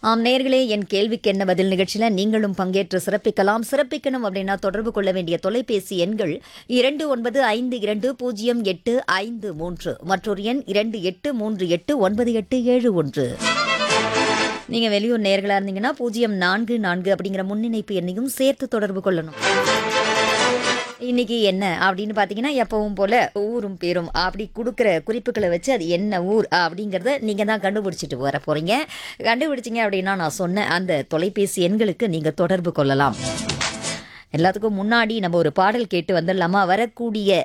ஆம் நேர்களே என் கேள்விக்கு என்ன பதில் நிகழ்ச்சியில நீங்களும் பங்கேற்று சிறப்பிக்கலாம் சிறப்பிக்கணும் அப்படின்னா தொடர்பு கொள்ள வேண்டிய தொலைபேசி எண்கள் இரண்டு ஒன்பது ஐந்து இரண்டு பூஜ்ஜியம் எட்டு ஐந்து மூன்று மற்றொரு எண் இரண்டு எட்டு மூன்று எட்டு ஒன்பது எட்டு ஏழு ஒன்று நீங்க வெளியூர் நேர்களா இருந்தீங்கன்னா பூஜ்ஜியம் நான்கு நான்கு அப்படிங்கிற முன்னிணைப்பு எண்ணையும் சேர்த்து தொடர்பு கொள்ளணும் இன்னைக்கு என்ன அப்படின்னு பார்த்தீங்கன்னா எப்பவும் போல ஊரும் பேரும் அப்படி கொடுக்குற குறிப்புகளை வச்சு அது என்ன ஊர் அப்படிங்கிறத நீங்கள் தான் கண்டுபிடிச்சிட்டு வர போறீங்க கண்டுபிடிச்சிங்க அப்படின்னா நான் சொன்ன அந்த தொலைபேசி எண்களுக்கு நீங்கள் தொடர்பு கொள்ளலாம் எல்லாத்துக்கும் முன்னாடி நம்ம ஒரு பாடல் கேட்டு வந்துடலாமா வரக்கூடிய